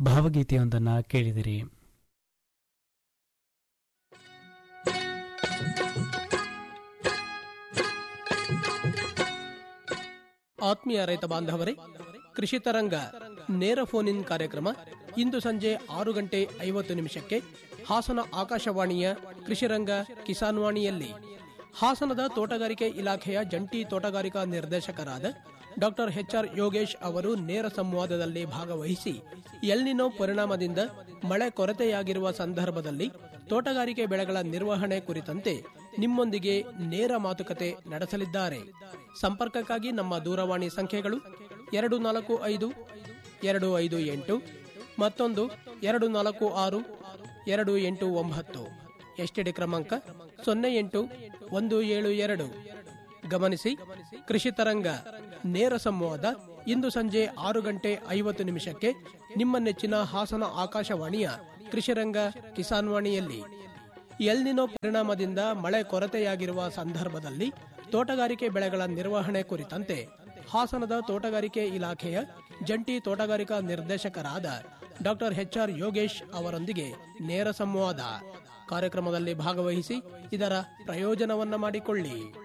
ಭಾವಗೀತೆಯೊಂದನ್ನು ಕೇಳಿದಿರಿ ಆತ್ಮೀಯ ರೈತ ಬಾಂಧವರೇ ಕೃಷಿ ತರಂಗ ನೇರ ಫೋನ್ ಇನ್ ಕಾರ್ಯಕ್ರಮ ಇಂದು ಸಂಜೆ ಆರು ಗಂಟೆ ಐವತ್ತು ನಿಮಿಷಕ್ಕೆ ಹಾಸನ ಆಕಾಶವಾಣಿಯ ಕೃಷಿರಂಗ ಕಿಸಾನ್ ವಾಣಿಯಲ್ಲಿ ಹಾಸನದ ತೋಟಗಾರಿಕೆ ಇಲಾಖೆಯ ಜಂಟಿ ತೋಟಗಾರಿಕಾ ನಿರ್ದೇಶಕರಾದ ಡಾಕ್ಟರ್ ಎಚ್ಆರ್ ಯೋಗೇಶ್ ಅವರು ನೇರ ಸಂವಾದದಲ್ಲಿ ಭಾಗವಹಿಸಿ ಎಲ್ನಿನೋ ಪರಿಣಾಮದಿಂದ ಮಳೆ ಕೊರತೆಯಾಗಿರುವ ಸಂದರ್ಭದಲ್ಲಿ ತೋಟಗಾರಿಕೆ ಬೆಳೆಗಳ ನಿರ್ವಹಣೆ ಕುರಿತಂತೆ ನಿಮ್ಮೊಂದಿಗೆ ನೇರ ಮಾತುಕತೆ ನಡೆಸಲಿದ್ದಾರೆ ಸಂಪರ್ಕಕ್ಕಾಗಿ ನಮ್ಮ ದೂರವಾಣಿ ಸಂಖ್ಯೆಗಳು ಎರಡು ನಾಲ್ಕು ಐದು ಎರಡು ಐದು ಎಂಟು ಮತ್ತೊಂದು ಎರಡು ನಾಲ್ಕು ಆರು ಎರಡು ಎಂಟು ಒಂಬತ್ತು ಎಸ್ಟಿಡಿ ಕ್ರಮಾಂಕ ಸೊನ್ನೆ ಎಂಟು ಒಂದು ಏಳು ಎರಡು ಗಮನಿಸಿ ಕೃಷಿ ತರಂಗ ನೇರ ಸಂವಾದ ಇಂದು ಸಂಜೆ ಆರು ಗಂಟೆ ಐವತ್ತು ನಿಮಿಷಕ್ಕೆ ನಿಮ್ಮ ನೆಚ್ಚಿನ ಹಾಸನ ಆಕಾಶವಾಣಿಯ ಕೃಷಿರಂಗ ಕಿಸಾನ್ ವಾಣಿಯಲ್ಲಿ ಎಲ್ನಿನೋ ಪರಿಣಾಮದಿಂದ ಮಳೆ ಕೊರತೆಯಾಗಿರುವ ಸಂದರ್ಭದಲ್ಲಿ ತೋಟಗಾರಿಕೆ ಬೆಳೆಗಳ ನಿರ್ವಹಣೆ ಕುರಿತಂತೆ ಹಾಸನದ ತೋಟಗಾರಿಕೆ ಇಲಾಖೆಯ ಜಂಟಿ ತೋಟಗಾರಿಕಾ ನಿರ್ದೇಶಕರಾದ ಡಾಕ್ಟರ್ ಎಚ್ಆರ್ ಯೋಗೇಶ್ ಅವರೊಂದಿಗೆ ನೇರ ಸಂವಾದ ಕಾರ್ಯಕ್ರಮದಲ್ಲಿ ಭಾಗವಹಿಸಿ ಇದರ ಪ್ರಯೋಜನವನ್ನ ಮಾಡಿಕೊಳ್ಳಿ